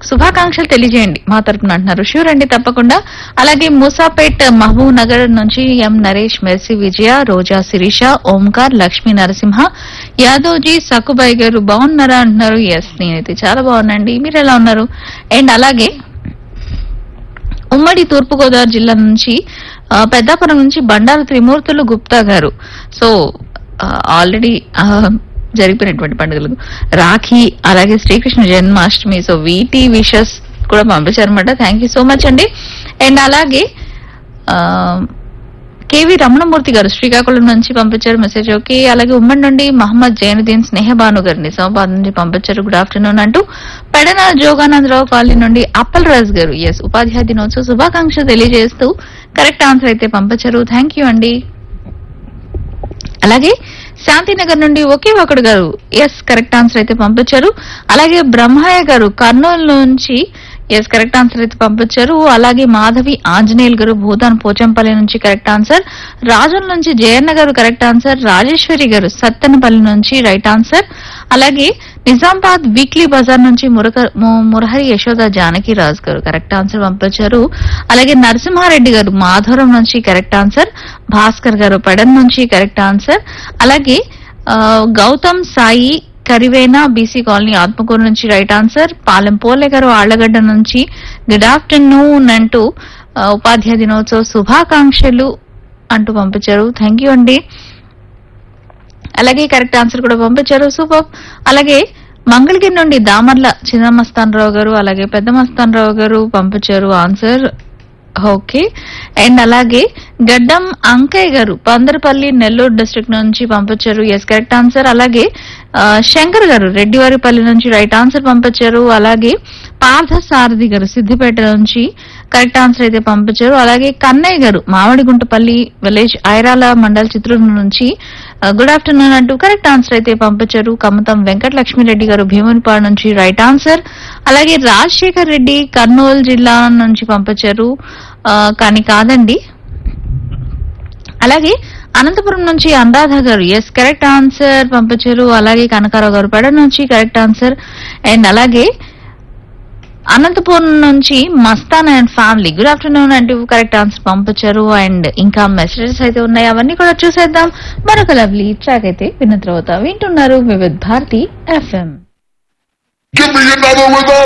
శుభాకాంక్షలు తెలియజేయండి మా తరపున అంటున్నారు షూర్ అండి తప్పకుండా అలాగే మూసాపేట్ మహబూబ్ నగర్ నుంచి ఎం నరేష్ మెర్సి విజయ రోజా శిరీష ఓంకార్ లక్ష్మీ నరసింహ యాదవ్జీ సకుబాయ్ గారు బాగున్నారా అంటున్నారు ఎస్ నేనైతే చాలా బాగున్నాండి మీరు ఎలా ఉన్నారు అండ్ అలాగే ఉమ్మడి తూర్పుగోదావరి జిల్లా నుంచి ఆ, పెద్దాపురం నుంచి బండారు త్రిమూర్తులు గుప్తా గారు సో ఆల్రెడీ జరిపినటువంటి పండుగలు రాఖీ అలాగే శ్రీకృష్ణ జన్మాష్టమి సో వీటి విషెస్ కూడా పంపించారనమాట థ్యాంక్ యూ సో మచ్ అండి అండ్ అలాగే ఆ, కేవి రమణమూర్తి గారు శ్రీకాకుళం నుంచి పంపించారు మెసేజ్ ఓకే అలాగే ఉమ్మడి నుండి మహమ్మద్ జైనుద్దీన్ స్నేహబాను గారు నిజామాబాద్ నుంచి పంపించారు గుడ్ ఆఫ్టర్నూన్ అంటూ పెడన జోగానందరావు కాలనీ నుండి అప్పల్ రాజ్ గారు ఎస్ ఉపాధ్యాయ దినోత్సవ శుభాకాంక్షలు తెలియజేస్తూ కరెక్ట్ ఆన్సర్ అయితే పంపించారు థ్యాంక్ యూ అండి అలాగే శాంతినగర్ నుండి ఒకే ఒకడు గారు ఎస్ కరెక్ట్ ఆన్సర్ అయితే పంపించారు అలాగే బ్రహ్మయ్య గారు కర్నూలు నుంచి ఎస్ కరెక్ట్ ఆన్సర్ అయితే పంపించారు అలాగే మాధవి ఆంజనేయులు గారు భూతాన్ పోచంపల్లి నుంచి కరెక్ట్ ఆన్సర్ రాజుల నుంచి జయన్న గారు కరెక్ట్ ఆన్సర్ రాజేశ్వరి గారు సత్తెనపల్లి నుంచి రైట్ ఆన్సర్ అలాగే నిజామాబాద్ వీక్లీ బజార్ నుంచి మురక- ము- మురహరి యశోద జానకి రాజు గారు కరెక్ట్ ఆన్సర్ పంపించారు అలాగే నరసింహారెడ్డి గారు మాధవరం నుంచి కరెక్ట్ ఆన్సర్ భాస్కర్ గారు పెడన్ నుంచి కరెక్ట్ ఆన్సర్ అలాగే ఆ, గౌతమ్ సాయి కరివేనా బీసీ కాలనీ ఆత్మకూరు నుంచి రైట్ ఆన్సర్ పాలెం పోలే గారు ఆళ్లగడ్డ నుంచి గుడ్ ఆఫ్టర్నూన్ అంటూ ఆ, ఉపాధ్యాయ దినోత్సవ శుభాకాంక్షలు అంటూ పంపించారు థ్యాంక్ యూ అండి అలాగే కరెక్ట్ ఆన్సర్ కూడా పంపించారు సూపర్ అలాగే మంగళగిరి నుండి దామర్ల చిన్న మస్తానరావు గారు అలాగే పెద్ద మస్తానరావు గారు పంపించారు ఆన్సర్ ఓకే అండ్ అలాగే గడ్డం అంకయ్య గారు పందరపల్లి నెల్లూరు డిస్ట్రిక్ట్ నుంచి పంపించారు ఎస్ కరెక్ట్ ఆన్సర్ అలాగే ఆ, శంకర్ గారు రెడ్డివారిపల్లి నుంచి రైట్ ఆన్సర్ పంపించారు అలాగే పార్థ సారథి గారు సిద్దిపేట నుంచి కరెక్ట్ ఆన్సర్ అయితే పంపించారు అలాగే కన్నయ్య గారు మామిడిగుంటపల్లి విలేజ్ ఐరాల మండల్ చిత్రూరు నుంచి గుడ్ ఆఫ్టర్నూన్ అంటూ కరెక్ట్ ఆన్సర్ అయితే పంపించారు కమతం వెంకట లక్ష్మీరెడ్డి గారు భీమునిపాడు నుంచి రైట్ ఆన్సర్ అలాగే రాజశేఖర్ రెడ్డి కర్నూలు జిల్లా నుంచి పంపించారు ఆ, కానీ కాదండి అలాగే అనంతపురం నుంచి అనురాధ గారు ఎస్ కరెక్ట్ ఆన్సర్ పంపించారు అలాగే కనకారావు గారు పెడ నుంచి కరెక్ట్ ఆన్సర్ అండ్ అలాగే అనంతపురం నుంచి Mastan and family good afternoon అంటూ కరెక్ట్ ఆన్సర్ పంపించారు అండ్ ఇంకా మెసేజెస్ అయితే ఉన్నాయి అవన్నీ కూడా చూసేద్దాం మరొక లవ్లీ ట్రాక్ అయితే విన్న తర్వాత వింటున్నారు Vividh Bharati FM Give me another with all